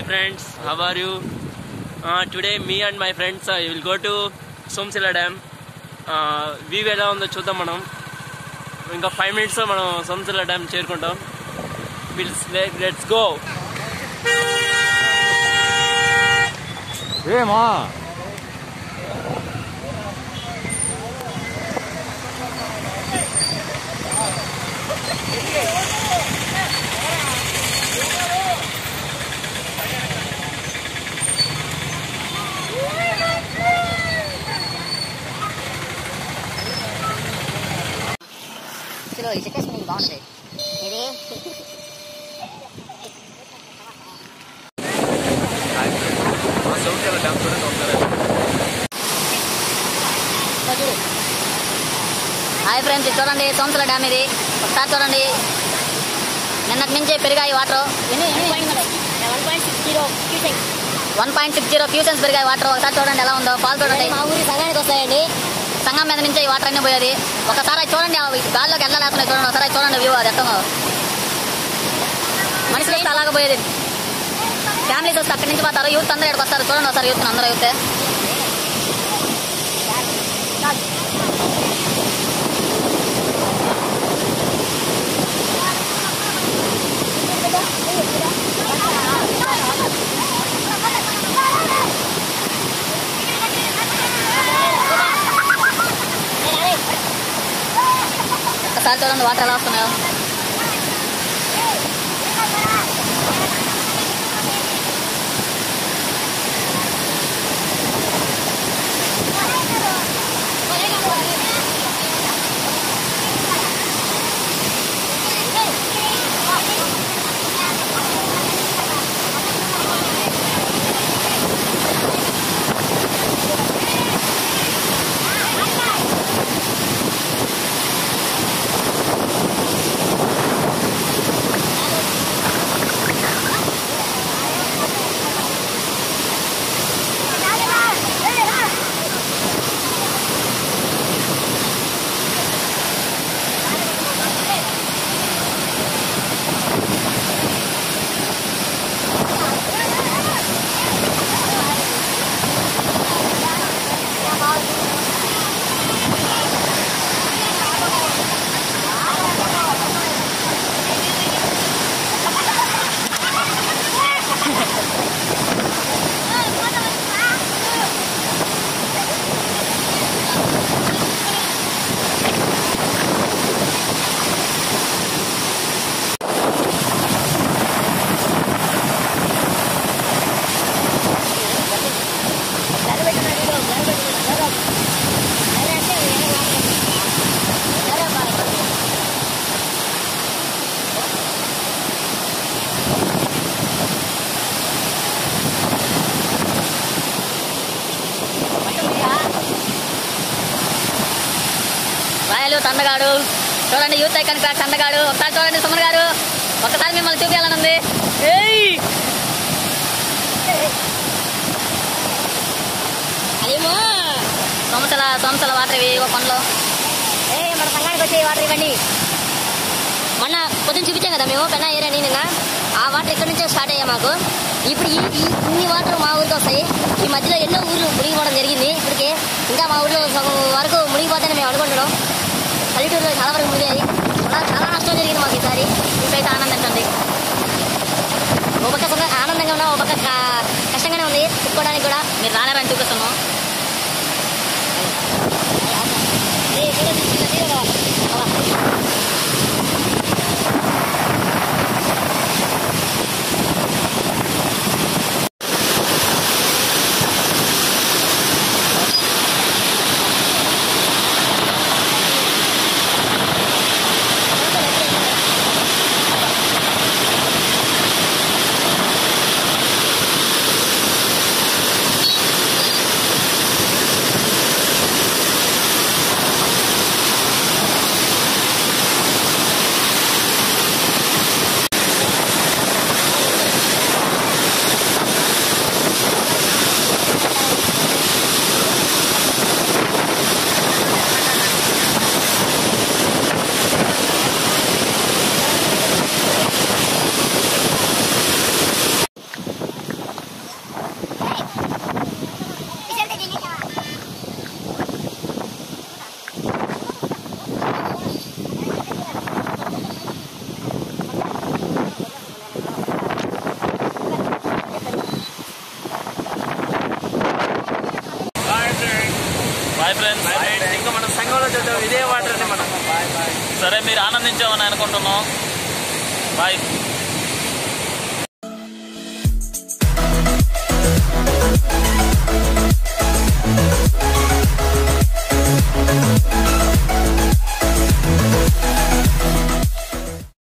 friends, how are you? Uh, today, me and my friends uh, will go to Somasila dam view ఎలా ఉందో చూద్దాం మనం ఇంకా five మినిట్స్లో మనం సోమశిల డ్యామ్ చేరుకుంటాం విల్స్ లెట్స్ గో ఏమా చలో ఈ సిట్యుయేషన్ నీకు బాగుంటుంది ఇది సోమశిల డ్యామ్ చూడండి ఒకసారి చూడు హాయ్ ఫ్రెండ్స్ ఇది చూడండి సోమసుల డ్యామ్ ఇది ఒకసారి చూడండి నిన్నటి నుంచి పెరిగాయి water one point six zero cusec one point six zero cusecs పెరిగాయి వాటర్ ఒకసారి చూడండి ఎలా ఉందో పాలు చూడండి మా ఊరి సగానికి వస్తాయండి సంగం మీద నుంచి ఈ వాటర్ అన్ని పోయేది ఒకసారి అది చూడండి అవి గాల్లోకి వెళ్ళలేస్తున్నాయి చూడండి ఒకసారి అది చూడండి వ్యూ అది ఎట్టమో మనుషులు వస్తే అలాగే పోయేది ఫ్యామిలీస్ వస్తే అక్కడి నుంచి పోతారు యూత్ అందరూ ఇక్కడికి వస్తారు చూడండి ఒకసారి యూత్ అందరూ యూత్ ఒకసారి చూడండి వాటర్ ఎలా వస్తున్నాయో రాయలు తండగాడు చూడండి యూత్ ఐకాన్ క్రాక్ తండగాడు ఒకసారి చూడండి సుమన్ గారు ఒకసారి మిమ్మల్ని చూపించాలని ఉంది ఏయ్ అదేమో సొమసల సొమసల వాటర్ ఇవి ఒక పనులు ఏ మన సంఘానికి వచ్చే వాటర్ ఇవ్వండి మొన్న పొద్దున్న చూపించాం కదా మేము పెన్నా ఏరియా నిన్న ఆ వాటర్ ఇక్కడ నుంచే స్టార్ట్ అయ్యాయి మాకు ఇప్పుడు ఈ ఈ ఇన్ని వాటర్ మా ఊరికి వస్తాయి ఈ మధ్యలో ఎన్నో ఊర్లు మునిగిపోవడం జరిగింది ఇప్పటికే ఇంకా మా ఊర్లో సగం వరకు మునిగిపోతాయని మేము అనుకుంటున్నాం పల్లెటూరులో చాలా వరకు మునిగాయి అలా చాలా నష్టం జరిగింది మాకు ఈసారి మీకైతే ఆనందించండి ఒక పక్క సుఖ- ఆనందంగా ఉన్నా ఒక పక్క క- కష్టంగానే ఉంది చెప్పుకోవడానికి కూడా మీరు రాలేరని చూపిస్తున్నాం ఏ, వీడియో తీసి- వీడియో కావాలి. అవ్వ. ఆ బాయ్ ఫ్రెండ్స్ ఇంకా మన సంఘంలో చూద్దాం ఇదే వాటర్ అని మనం సరే మీరు ఆనందించామని అనుకుంటున్నాం బాయ్